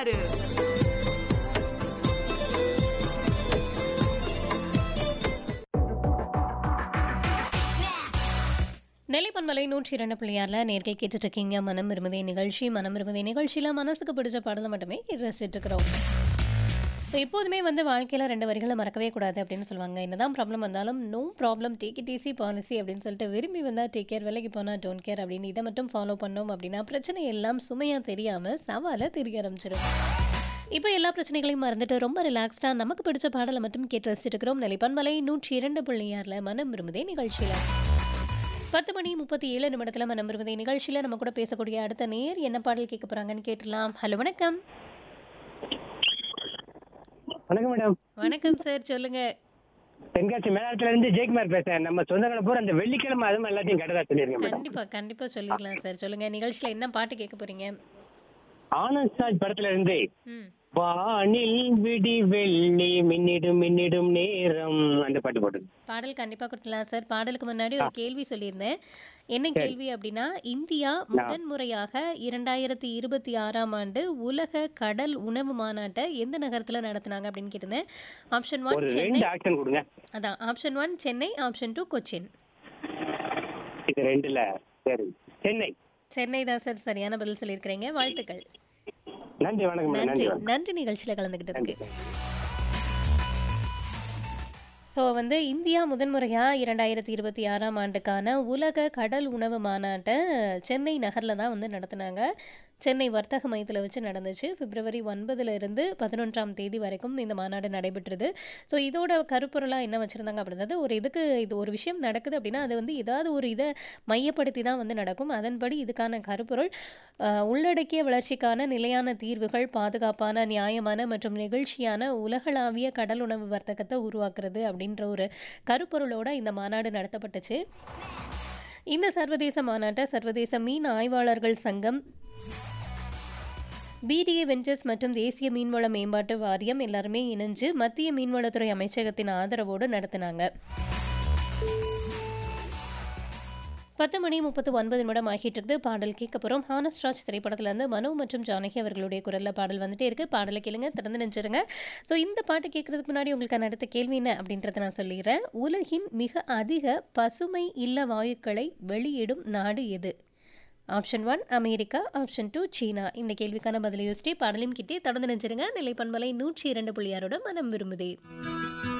ஆறு நெல்லிப்பன்மலை நூற்றி இரண்டு பிள்ளையாரில் நேர்கள் கேட்டுட்டு இருக்கீங்க மனம் விரும்புதே நிகழ்ச்சி மனம் விரும்புதே நிகழ்ச்சியில் மனசுக்கு பிடிச்ச பாடலை மட்டுமே கேட்டு ரசிச்சுட்டு இருக்கிறோம் ஸோ எப்போதுமே வந்து வாழ்க்கையில் ரெண்டு வரிகளை மறக்கவே கூடாது அப்படின்னு சொல்லுவாங்க என்னதான் ப்ராப்ளம் வந்தாலும் no problem take it easy policy அப்படின்னு சொல்லிட்டு விரும்பி வந்தால் டேக் கேர் வேலைக்கு போனால் டோன்ட் கேர் அப்படின்னு இதை மட்டும் ஃபாலோ பண்ணோம் அப்படின்னா பிரச்சனை எல்லாம் சுமையாக தெரியாமல் சவாலை தெரிய ஆரம்பிச்சிடும் இப்போ எல்லா பிரச்சனைகளையும் மறந்துட்டு ரொம்ப ரிலாக்ஸ்டாக நமக்கு பிடிச்ச பாடலை மட்டும் கேட்டு ரசிச்சுட்டு இருக்கிறோம் நெல்லிப்பன்மலை நூற்றி இரண்டு பிள்ளையாரில் மனம் விரும்புதே நிகழ்ச்சியில் பத்து மணி முப்பத்தி ஏழு நிமிடத்தில் மனம் விரும்புதே நிகழ்ச்சியில் நம்ம கூட பேசக்கூடிய அடுத்த நேர் என்ன பாடல் கேட்க போகிறாங்கன்னு கேட்டுடலாம் ஹலோ வணக்கம் வணக்கம் மேடம் வணக்கம் சார் சொல்லுங்க தென்காசி மேலாளத்துல இருந்து ஜெயக்குமார் பேசுறேன் நம்ம சொந்தங்களை பூரா அந்த வெள்ளிக்கிழமை அதுவும் எல்லாத்தையும் கட்டதா சொல்லிருங்க மேடம் கண்டிப்பா கண்டிப்பா சொல்லிடலாம் சார் சொல்லுங்க நிகழ்ச்சியில என்ன பாட்டு கேட்க போறீங்க ஆனந்த் சாஜ் படத்துல இருந்து ம் வானில் விடி வெள்ளி மின்னிடும் மின்னிடும் நேரம் அந்த பாட்டு போட்டு பாடல் கண்டிப்பா கொடுக்கலாம் சார் பாடலுக்கு முன்னாடி ஒரு கேள்வி சொல்லியிருந்தேன் என்ன கேள்வி அப்படின்னா இந்தியா முதன் முறையாக இரண்டாயிரத்தி இருபத்தி ஆறாம் ஆண்டு உலக கடல் உணவு மாநாட்டை எந்த நகரத்துல நடத்தினாங்க அப்படின்னு கேட்டிருந்தேன் ஆப்ஷன் ஒன் ஒரு சென்னை ரெண்டு ஆக்ஷன் கொடுங்க அதான் option one Chennai option two Cochin இது ரெண்டுல சரி சென்னை சென்னை தான் சார் சரியான பதில் சொல்லியிருக்கிறீங்க வாழ்த்துக்கள் நன்றி வணக்கம் மேடம் நன்றி நன்றி வணக்கம் நன்றி நிகழ்ச்சியில் கலந்துக்கிட்டதுக்கு நன்றி ஸோ வந்து இந்தியா முதன்முறையாக இரண்டாயிரத்தி இருபத்தி ஆறாம் ஆண்டுக்கான உலக கடல் உணவு மாநாட்டை சென்னை நகரில் தான் வந்து நடத்தினாங்க சென்னை வர்த்தக மையத்தில் வச்சு நடந்துச்சு பிப்ரவரி ஒன்பதுல இருந்து பதினொன்றாம் தேதி வரைக்கும் இந்த மாநாடு நடைபெற்றது ஸோ இதோட கருப்பொருளாக என்ன வச்சுருந்தாங்க அப்படின்றது ஒரு இதுக்கு இது ஒரு விஷயம் நடக்குது அப்படின்னா அது வந்து ஏதாவது ஒரு இதை மையப்படுத்தி தான் வந்து நடக்கும் அதன்படி இதுக்கான கருப்பொருள் அஹ், உள்ளடக்கிய வளர்ச்சிக்கான நிலையான தீர்வுகள் பாதுகாப்பான நியாயமான மற்றும் நெகிழ்ச்சியான உலகளாவிய கடல் உணவு வர்த்தகத்தை உருவாக்குறது அப்படின்ற ஒரு கருப்பொருளோட இந்த மாநாடு நடத்தப்பட்டுச்சு இந்த சர்வதேச மாநாட்டை சர்வதேச மீன் ஆய்வாளர்கள் சங்கம் பிடிஏ வெஞ்சர்ஸ் மற்றும் தேசிய மீன்வள மேம்பாட்டு வாரியம் எல்லாருமே இணைஞ்சு மத்திய மீன்வளத்துறை அமைச்சகத்தின் ஆதரவோடு நடத்தினாங்க பத்து மணி முப்பத்து ஒன்பது நிமிடம் ஆகிட்டு இருக்குது பாடல் கேட்க போகிறோம் ஹானஸ்ராஜ் திரைப்படத்துலேருந்து மனோ மற்றும் ஜானகி அவர்களுடைய குரலில் பாடல் வந்துட்டே இருக்கு பாடலை கேளுங்க திறந்து நினைச்சிருங்க ஸோ இந்த பாட்டு கேட்கறதுக்கு முன்னாடி உங்களுக்கான அடுத்த கேள்வி என்ன அப்படின்றத நான் சொல்லிடுறேன் உலகின் மிக அதிக பசுமை இல்ல வாயுக்களை வெளியிடும் நாடு எது option one America option two சீனா இந்த கேள்விக்கான பதிலை யோசிச்சு பாடலையும் கிட்டே தொடர்ந்து நினைச்சிருங்க நிலை பண்பலை நூற்றி இரண்டு புள்ளியாரோட மனம் விரும்புதே